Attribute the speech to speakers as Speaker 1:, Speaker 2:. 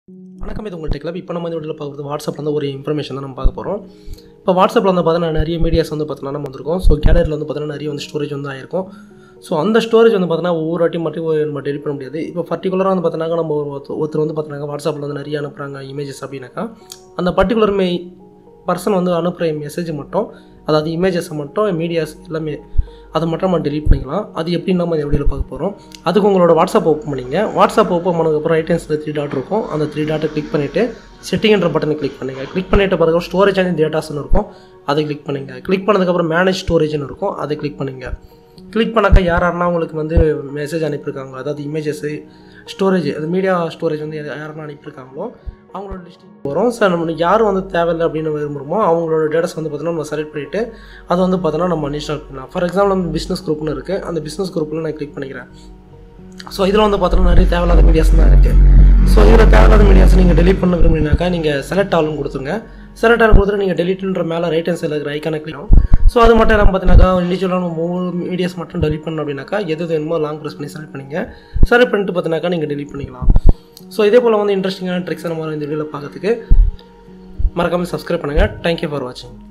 Speaker 1: வணக்கம் இது உங்கள் டெக்லப் இப்போ நம்ம இந்த வீடியோவில் பார்க்குறது வாட்ஸ்அப்பில் வந்து ஒரு இன்ஃபர்மேஷன் தான் நம்ம பார்க்க போகிறோம் இப்போ வாட்ஸ்அப்பில் வந்து பார்த்தீங்கன்னா நிறைய மீடியாஸ் வந்து பார்த்தீங்கன்னா நம்ம வந்திருக்கோம் ஸோ கேலரியில் வந்து பார்த்தீங்கன்னா நிறைய வந்து ஸ்டோரேஜ் வந்து ஆயிருக்கும் ஸோ அந்த ஸ்டோரேஜ் வந்து பார்த்தீங்கன்னா ஒவ்வொரு வாட்டி மட்டும் நம்ம டெலிட் பண்ண முடியாது இப்போ பர்டிகுலராக வந்து பார்த்தீங்கன்னா நம்ம ஒரு ஒருத்தர் ஒருத்தர் வந்து பார்த்தீங்கன்னா வாட்ஸ்அப்பில் வந்து நிறைய அனுப்புகிறாங்க இமேஜஸ் அப்படின்னாக்கா அந்த பர்டிகுலர் மே பர்சன் வந்து அனுப்புகிற மெசேஜ் மட்டும் அதாவது இமேஜஸை மட்டும் மீடியாஸ் எல்லாமே அதை மட்டும் நம்ம டெலீட் பண்ணிக்கலாம் அது எப்படின்னு நம்ம இந்த வீடியோவில் பார்க்க போகிறோம் அதுக்கு உங்களோட வாட்ஸ்அப் ஓப்பன் பண்ணிங்க வாட்ஸ்அப் ஓப்பன் பண்ணதுக்கப்புறம் ரைட் ஹேண்ட்ஸில் த்ரீ டாட் இருக்கும் அந்த த்ரீ டாட்டை கிளிக் பண்ணிவிட்டு செட்டிங்ன்ற பட்டனை கிளிக் பண்ணுங்க கிளிக் பண்ணிட்டு பிறகு ஸ்டோரேஜ் அண்ட் டேட்டாஸ்னு இருக்கும் அதை கிளிக் பண்ணுங்க கிளிக் பண்ணதுக்கப்புறம் மேனேஜ் ஸ்டோரேஜ்னு இருக்கும் அதை கிளிக் பண்ணுங்க கிளிக் பண்ணாக்கா யார் யாரெல்லாம் உங்களுக்கு வந்து மெசேஜ் அனுப்பியிருக்காங்க அதாவது இமேஜஸ்ஸு ஸ்டோரேஜ் அது மீடியா ஸ்டோரேஜ் வந்து யாரெல்லாம் அனுப்பியிருக்காங்களோ அவங்களோட லிஸ்டிங் வரும் சார் நம்ம யார் வந்து தேவையில்லை அப்படின்னு விரும்புகிறோமோ அவங்களோட டேட்டாஸ் வந்து பார்த்தீங்கன்னா நம்ம செலக்ட் பண்ணிவிட்டு அதை வந்து பார்த்தோன்னா நம்ம இன்ஸ்டால் பண்ணலாம் ஃபார் எக்ஸாம்பிள் நம்ம பிஸ்னஸ் குரூப்னு இருக்குது அந்த பிஸ்னஸ் குரூப்பில் நான் கிளிக் பண்ணிக்கிறேன் ஸோ இதில் வந்து பார்த்தோன்னா நிறைய தேவையில்லாத மீடியாஸ் தான் இருக்குது ஸோ இதில் தேவையில்லாத மீடியாஸ் நீங்கள் டெலிட் பண்ண விரும்புனீங்கனாக்கா நீங்கள் செலக்ட் ஆளும் கொடுத்துருங்க செலக்ட் ஆள் கொடுத்துட்டு நீங்கள் டெலிட்ன்ற மேலே ரைட் ஹேண்ட் சைடில் இருக்கிற ஐக்கான கிளிக் ஆகும் ஸோ அது மட்டும் இல்லாமல் பார்த்தீங்கன்னாக்கா இண்டிவிஜுவலான மூணு மீடியாஸ் மட்டும் டெலிட் பண்ணணும் அப்படின்னாக்கா எது எது வேணுமோ லாங் ப்ரெஸ் பண்ணி செலக்ட் பண்ணிங்க செலக்ட் பண்ணிட்டு பார்த்தீங்கன்னாக்கா நீங்கள் டெலிட் பண்ணிக்கலாம் ஸோ இதே போல் வந்து இன்ட்ரெஸ்டிங்கான ட்ரிக்ஸ் நம்ம இந்த வீடியோவில் பார்க்கறதுக்கு மறக்காமல் சப்ஸ்கிரைப் பண்ணுங்கள் தேங்க்யூ ஃபார் வாட்சிங்